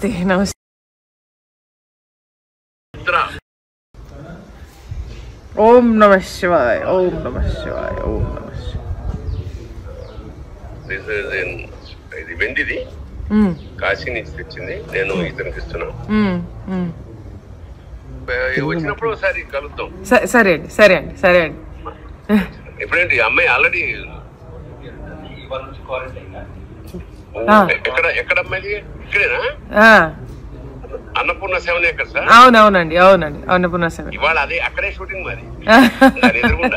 నమస్తే నమస్తే చిత్ర ఓం నమ శివాయ ఓం నమ శివాయ ఓం నమ శివాయ This is in- ఇది వెండిది మ్మ్, కాశీ నుంచి తెచ్చింది నేను ఇతనికి ఇస్తున్నా మ్మ్, మ్మ్. వచ్చినప్పుడు ఒకసారి కలుద్దాం స- సరే అండి సరే అండి సరే అండి ఎప్పుడేంటి ఈ అమ్మాయి ఆల్రెడీ ఆ. ఎక్కడ ఎక్కడ అమ్మాయి ఇక్కడేనా ఆ, అన్నపూర్ణ సెవెన్ ఎక్కడ సార్ అవునవునండి అవునండి అన్నపూర్ణ సెవెన్ ఇవాళ అదే అక్కడే షూటింగ్ మరి దాని ఎదురుగుండా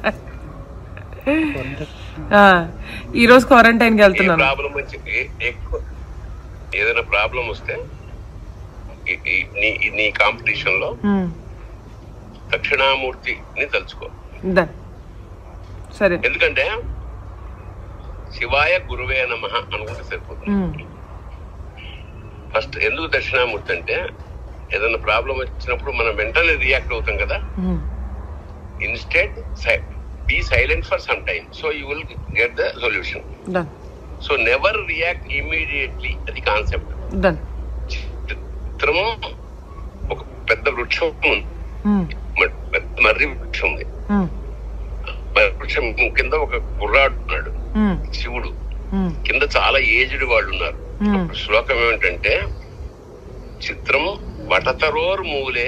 ఈ రోజు క్వారంటైన్కి ఏ వెళ్తున్నాను ప్రాబ్లం వచ్చి ఏ- ఎక్కువ ఏదైనా ప్రాబ్లం వస్తే ఈ- ఈ- నీ నీ కాంపిటీషన్ లో మ్మ్, దక్షిణామూర్తిని తలుచుకో డన్ సరే ఎందుకంటే శివాయ గురువే నమ అనుకుంటే సరిపోతుంది మ్మ్, ఫస్ట్ ఎందుకు దక్షిణామూర్తి అంటే ఏదైనా ప్రాబ్లం వచ్చినప్పుడు మనం వెంటనే రియాక్ట్ అవుతాం కదా hmm, instead be silent for some time so you will get the solution done so never react immediately అది కాన్సెప్ట్ డన్ చిత్రము ఒక పెద్ద వృక్షం ఉంది మ్మ్, మ- పెద్ద మర్రి వృక్షం ఉంది మ్మ్, మర్రి వృక్షం కింద ఒక కుర్రాడు ఉన్నాడు మ్మ్, శివుడు మ్మ్, కింద చాలా ఏజ్డ్ వాళ్ళు ఉన్నారు మ్మ్. అప్పుడు శ్లోకం ఏమిటంటే చిత్రం వటతరోర్ మూలే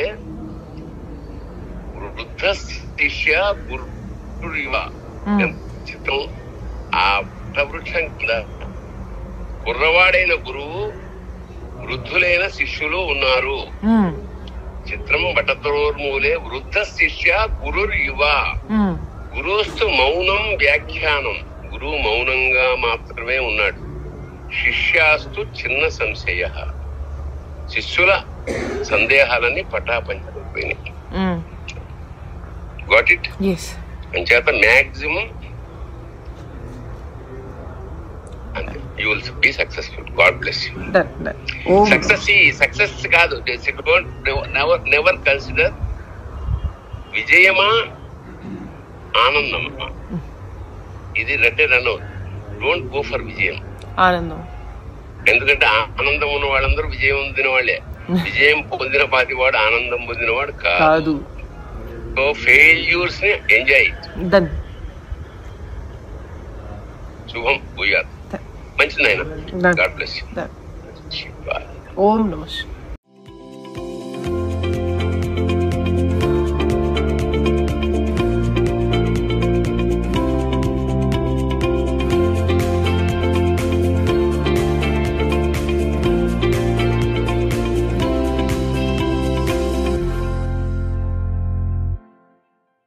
వృద్ధ శిష్య గురువ మ్మ్. చిత్రం ఆ వృక్షం కింద కుర్రవాడైన గురువు వృద్ధులైన శిష్యులు ఉన్నారు మ్మ్, చిత్రం వటతరోర్మూలే వృద్ధ శిష్య గురుర్ యువ మ్మ్, గురుస్తు మౌనం వ్యాఖ్యానం గురువు మౌనంగా మాత్రమే ఉన్నాడు శిష్యాస్తు చిన్న సంశయ శిష్యుల సందేహాలన్నీ పటాపంచైపోయినాయి మ్మ్. గాట్ ఇట్ ఎస్ అంచేత మ్యాక్సిమం అంతే you will be successful God bless you done done ఓం సక్సెస్ సక్సెస్ కాదు నెవర్ నెవర్ కన్సిడర్ విజయమా ఆనందమా ఇది రెండే రన్ డోంట్ గో ఫర్ విజయం ఆనందం ఎందుకంటే ఆనందం ఉన్న వాళ్ళందరూ విజయం పొందిన వాళ్ళే విజయం పొందిన పాటి వాడు ఆనందం పొందినవాడు కాదు కాదు సో ఫెయిల్యూర్స్ ని ఎంజాయ్ డన్ శుభం భూయాత్ మంచిది ఆయన Done. God bless done you ఓం నమ శివాయ